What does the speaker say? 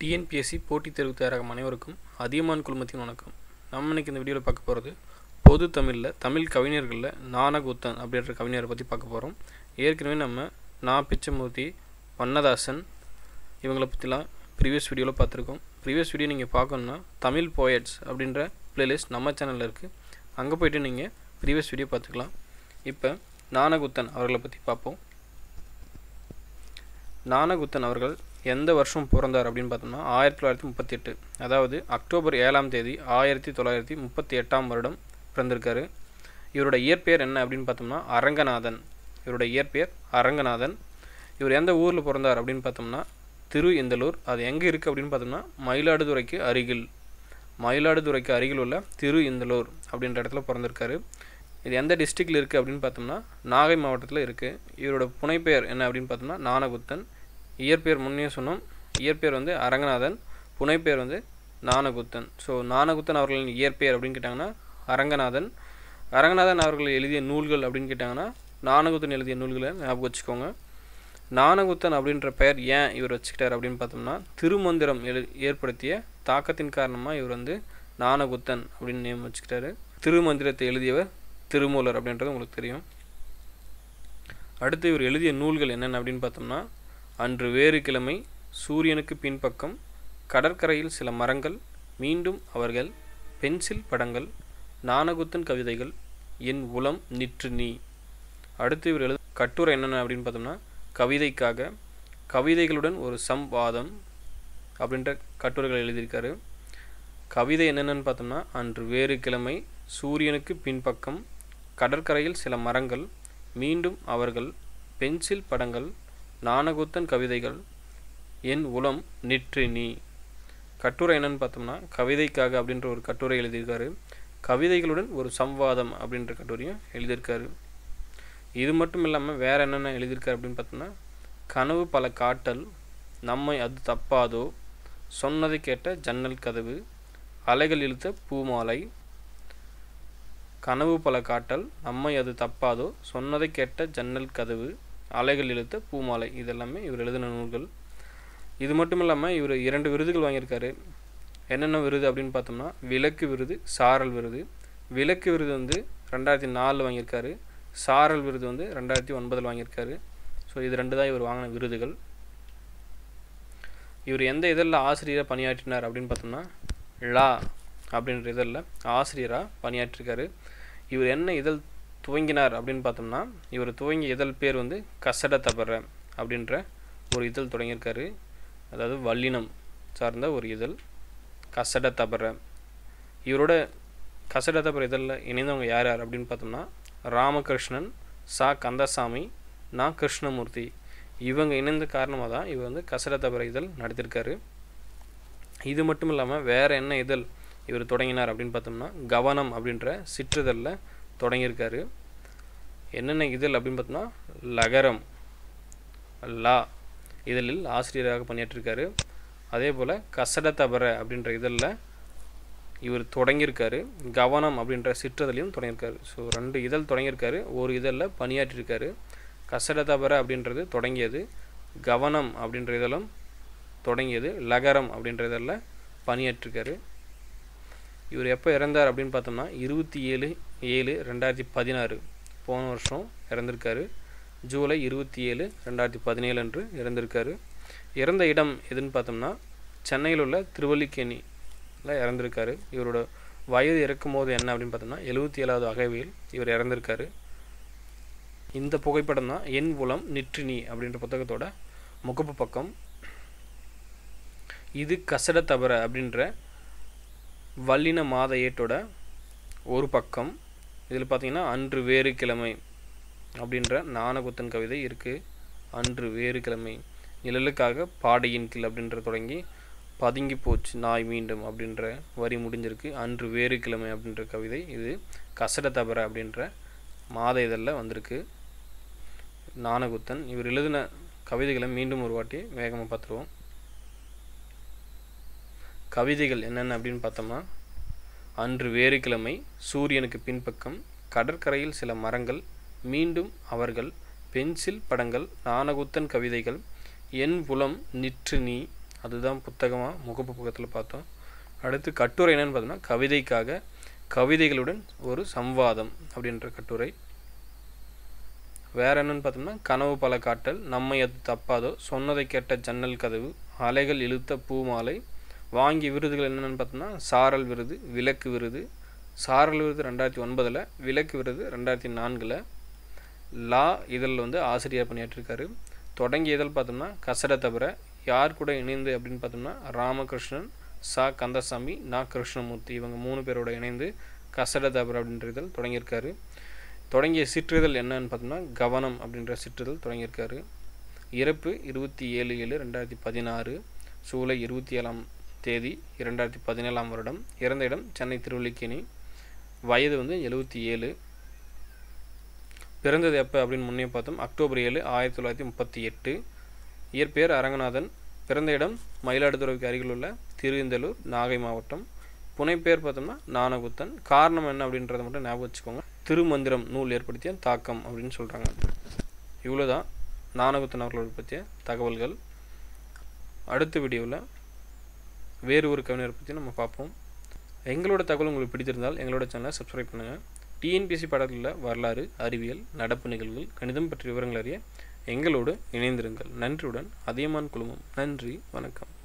TNPSC போட்டித் தேர்வு தயாராகும் அனைவருக்கும் அதியமான் குழுமத்தின் வணக்கம் நம்ம இன்னைக்கு இந்த வீடியோவில் பார்க்க போகிறது பொது தமிழில் தமிழ் கவிஞர்களில் நானகுத்தன் அப்படின்ற கவிஞரை பற்றி பார்க்க போகிறோம் ஏற்கனவே நம்ம நா பிச்சமூர்த்தி வண்ணதாசன் இவங்களை பற்றிலாம் ப்ரீவியஸ் வீடியோவில் பார்த்துருக்கோம் ப்ரீவியஸ் வீடியோ நீங்கள் பார்க்கணுன்னா தமிழ் போயட்ஸ் அப்படின்ற பிளேலிஸ்ட் நம்ம சேனலில் இருக்குது அங்கே போய்ட்டு நீங்கள் ப்ரீவியஸ் வீடியோ பார்த்துக்கலாம் இப்போ நானகுத்தன் அவர்களை பற்றி பார்ப்போம் நானகுத்தன் அவர்கள் எந்த வருஷம் பிறந்தார் அப்படின்னு பார்த்தோம்னா ஆயிரத்தி தொள்ளாயிரத்தி முப்பத்தி எட்டு அதாவது அக்டோபர் ஏழாம் தேதி ஆயிரத்தி தொள்ளாயிரத்தி முப்பத்தி எட்டாம் வருடம் பிறந்திருக்காரு இவரோட இயற்பெயர் என்ன அப்படின்னு பார்த்தோம்னா அரங்கநாதன் இவரோட இயற்பெயர் அரங்கநாதன் இவர் எந்த ஊரில் பிறந்தார் அப்படின்னு பார்த்தோம்னா திரு இந்தலூர் அது எங்கே இருக்குது அப்படின்னு பார்த்தோம்னா மயிலாடுதுறைக்கு அருகில் மயிலாடுதுறைக்கு அருகில் உள்ள திரு இந்தலூர் அப்படின்ற இடத்துல பிறந்திருக்காரு இது எந்த டிஸ்ட்ரிக்டில் இருக்குது அப்படின்னு பார்த்தோம்னா நாகை மாவட்டத்தில் இருக்குது இவரோட புனைப்பெயர் என்ன அப்படின்னு பார்த்தோம்னா நானகுத்தன் இயற்பெயர் முன்னே சொன்னோம் இயற்பெயர் வந்து அரங்கநாதன் புனைப்பெயர் வந்து நானகுத்தன் ஸோ நானகுத்தன் அவர்களின் இயற்பெயர் அப்படின்னு கேட்டாங்கன்னா அரங்கநாதன் அரங்கநாதன் அவர்கள் எழுதிய நூல்கள் அப்படின்னு கேட்டாங்கன்னா நானகுத்தன் எழுதிய நூல்களை ஞாபகம் வச்சுக்கோங்க நானகுத்தன் அப்படின்ற பெயர் ஏன் இவர் வச்சுக்கிட்டார் அப்படின்னு பார்த்தோம்னா திருமந்திரம் எழு ஏற்படுத்திய தாக்கத்தின் காரணமாக இவர் வந்து நானகுத்தன் அப்படின்னு நேம் வச்சுக்கிட்டாரு திருமந்திரத்தை எழுதியவர் திருமூலர் அப்படின்றது உங்களுக்கு தெரியும் அடுத்து இவர் எழுதிய நூல்கள் என்னென்ன அப்படின்னு பார்த்தோம்னா அன்று வேறு கிழமை சூரியனுக்கு பின்பக்கம் கடற்கரையில் சில மரங்கள் மீண்டும் அவர்கள் பென்சில் படங்கள் நானகுத்தன் கவிதைகள் என் உளம் நிற்று நீ அடுத்து இவர் எழுத கட்டுரை என்னென்ன அப்படின்னு பார்த்தோம்னா கவிதைக்காக கவிதைகளுடன் ஒரு சம்வாதம் அப்படின்ற கட்டுரைகள் எழுதியிருக்காரு கவிதை என்னென்னு பார்த்தோம்னா அன்று வேறு கிழமை சூரியனுக்கு பின்பக்கம் கடற்கரையில் சில மரங்கள் மீண்டும் அவர்கள் பென்சில் படங்கள் நானகுத்தன் கவிதைகள் என் உளம் நிற்று நீ கட்டுரை என்னன்னு பார்த்தோம்னா கவிதைக்காக அப்படின்ற ஒரு கட்டுரை எழுதியிருக்காரு கவிதைகளுடன் ஒரு சம்வாதம் அப்படின்ற கட்டுரையும் எழுதியிருக்காரு இது மட்டும் இல்லாமல் வேறு என்னென்ன எழுதியிருக்காரு அப்படின்னு பார்த்தோம்னா கனவு பல காட்டல் நம்மை அது தப்பாதோ சொன்னதை கேட்ட ஜன்னல் கதவு அலைகள் இழுத்த பூமாலை கனவு பல காட்டல் நம்மை அது தப்பாதோ சொன்னதை கேட்ட ஜன்னல் கதவு அலைகள் இழுத்த பூமாலை இதெல்லாமே இவர் எழுதின நூல்கள் இது மட்டும் இல்லாமல் இவர் இரண்டு விருதுகள் வாங்கியிருக்காரு என்னென்ன விருது அப்படின்னு பார்த்தோம்னா விளக்கு விருது சாரல் விருது விளக்கு விருது வந்து ரெண்டாயிரத்தி நாலில் வாங்கியிருக்காரு சாரல் விருது வந்து ரெண்டாயிரத்தி ஒன்பதில் வாங்கியிருக்காரு ஸோ இது ரெண்டு தான் இவர் வாங்கின விருதுகள் இவர் எந்த இதழில் ஆசிரியராக பணியாற்றினார் அப்படின்னு பார்த்தோம்னா லா அப்படின்ற இதழில் ஆசிரியராக பணியாற்றிருக்காரு இவர் என்ன இதழ் துவங்கினார் அப்படின்னு பார்த்தோம்னா இவர் துவங்கிய இதழ் பேர் வந்து கசட தபர அப்படின்ற ஒரு இதழ் தொடங்கியிருக்காரு அதாவது வல்லினம் சார்ந்த ஒரு இதழ் கசட தபர இவரோட கசட தபர இதழில் இணைந்தவங்க யார் யார் அப்படின்னு பார்த்தோம்னா ராமகிருஷ்ணன் சா கந்தசாமி நா கிருஷ்ணமூர்த்தி இவங்க இணைந்த காரணமாக தான் இவர் வந்து கசட தபர இதழ் நடத்தியிருக்காரு இது மட்டும் இல்லாமல் வேறு என்ன இதழ் இவர் தொடங்கினார் அப்படின்னு பார்த்தோம்னா கவனம் அப்படின்ற சிற்றிதழில் தொடங்கியிருக்காரு என்னென்ன இதழ் அப்படின்னு பார்த்தோம்னா லகரம் லா இதழில் ஆசிரியராக பணியாற்றிருக்காரு அதே போல் கசட தபர அப்படின்ற இதழில் இவர் தொடங்கியிருக்காரு கவனம் அப்படின்ற சிற்றதலையும் தொடங்கியிருக்காரு ஸோ ரெண்டு இதழ் தொடங்கியிருக்காரு ஒரு இதழில் பணியாற்றிருக்காரு கசட தபர அப்படின்றது தொடங்கியது கவனம் அப்படின்ற இதழும் தொடங்கியது லகரம் அப்படின்ற இதழில் பணியாற்றிருக்காரு இவர் எப்போ இறந்தார் அப்படின்னு பார்த்தோம்னா இருபத்தி ஏழு ஏழு ரெண்டாயிரத்தி பதினாறு போன வருஷம் இறந்திருக்காரு ஜூலை இருபத்தி ஏழு ரெண்டாயிரத்தி பதினேழு அன்று இறந்திருக்காரு இறந்த இடம் எதுன்னு பார்த்தோம்னா சென்னையில் உள்ள திருவல்லிக்கேணியில் இறந்திருக்காரு இவரோட வயது இறக்கும் போது என்ன அப்படின்னு பார்த்தோம்னா எழுபத்தி ஏழாவது அகவையில் இவர் இறந்திருக்காரு இந்த புகைப்படம் தான் என் உளம் நிற்றினி அப்படின்ற புத்தகத்தோட முகப்பு பக்கம் இது கசட தபர அப்படின்ற வல்லின மாத ஏட்டோட ஒரு பக்கம் இதில் பார்த்தீங்கன்னா அன்று வேறு கிழமை அப்படின்ற நானகுத்தன் கவிதை இருக்குது அன்று வேறு கிழமை நிழலுக்காக பாடையின் கீழ் அப்படின்ற தொடங்கி பதுங்கி போச்சு நாய் மீண்டும் அப்படின்ற வரி முடிஞ்சிருக்கு அன்று வேறு கிழமை அப்படின்ற கவிதை இது கசட தபர அப்படின்ற மாத இதழில் வந்திருக்கு நானகுத்தன் இவர் எழுதின கவிதைகளை மீண்டும் ஒரு வாட்டி வேகமாக பார்த்துருவோம் கவிதைகள் என்னென்ன அப்படின்னு பார்த்தோம்னா அன்று வேறு கிழமை சூரியனுக்கு பின்பக்கம் கடற்கரையில் சில மரங்கள் மீண்டும் அவர்கள் பென்சில் படங்கள் நானகுத்தன் கவிதைகள் என் புலம் நிற்று நீ அதுதான் புத்தகமாக முகப்பு பக்கத்தில் பார்த்தோம் அடுத்து கட்டுரை என்னன்னு பார்த்தோம்னா கவிதைக்காக கவிதைகளுடன் ஒரு சம்வாதம் அப்படின்ற கட்டுரை வேற என்னன்னு பார்த்தோம்னா கனவு பல காட்டல் நம்மை அது தப்பாதோ சொன்னதை கேட்ட ஜன்னல் கதவு அலைகள் இழுத்த பூமாலை வாங்கிய விருதுகள் என்னென்னு பார்த்தோம்னா சாரல் விருது விளக்கு விருது சாரல் விருது ரெண்டாயிரத்தி ஒன்பதில் விளக்கு விருது ரெண்டாயிரத்தி நான்கில் லா இதழில் வந்து ஆசிரியர் பணியாற்றிருக்காரு தொடங்கிய இதழ் பார்த்தோம்னா கசட தவிர யார் கூட இணைந்து அப்படின்னு பார்த்தோம்னா ராமகிருஷ்ணன் சா கந்தசாமி நா கிருஷ்ணமூர்த்தி இவங்க மூணு பேரோட இணைந்து கசட தவிர அப்படின்ற இதழ் தொடங்கியிருக்காரு தொடங்கிய சிற்றிதழ் என்னன்னு பார்த்தோம்னா கவனம் அப்படின்ற சிற்றிதழ் தொடங்கியிருக்காரு இறப்பு இருபத்தி ஏழு ஏழு ரெண்டாயிரத்தி பதினாறு ஜூலை இருபத்தி ஏழாம் தேதி இரண்டாயிரத்தி பதினேழாம் வருடம் இறந்த இடம் சென்னை திருவல்லிக்கேணி வயது வந்து எழுபத்தி ஏழு பிறந்தது எப்போ அப்படின்னு முன்னே பார்த்தோம் அக்டோபர் ஏழு ஆயிரத்தி தொள்ளாயிரத்தி முப்பத்தி எட்டு இயற்பெயர் அரங்கநாதன் பிறந்த இடம் மயிலாடுதுறைக்கு அருகில் உள்ள திருந்தலூர் நாகை மாவட்டம் புனைப்பெயர் பார்த்தோம்னா நானகுத்தன் காரணம் என்ன அப்படின்றத மட்டும் ஞாபகம் வச்சுக்கோங்க திருமந்திரம் நூல் ஏற்படுத்திய தாக்கம் அப்படின்னு சொல்கிறாங்க இவ்வளோ தான் நானகுத்தன் அவர்களோட பற்றிய தகவல்கள் அடுத்த வீடியோவில் வேறு ஒரு கவிஞரை பற்றி நம்ம பார்ப்போம் எங்களோட தகவல் உங்களுக்கு பிடித்திருந்தால் எங்களோட சேனலை சப்ஸ்கிரைப் பண்ணுங்கள் டிஎன்பிஎஸ்சி பாடத்தில் வரலாறு அறிவியல் நடப்பு நிகழ்வுகள் கணிதம் பற்றிய விவரங்கள் அறிய எங்களோடு இணைந்திருங்கள் நன்றியுடன் அதியமான் குழுமம் நன்றி வணக்கம்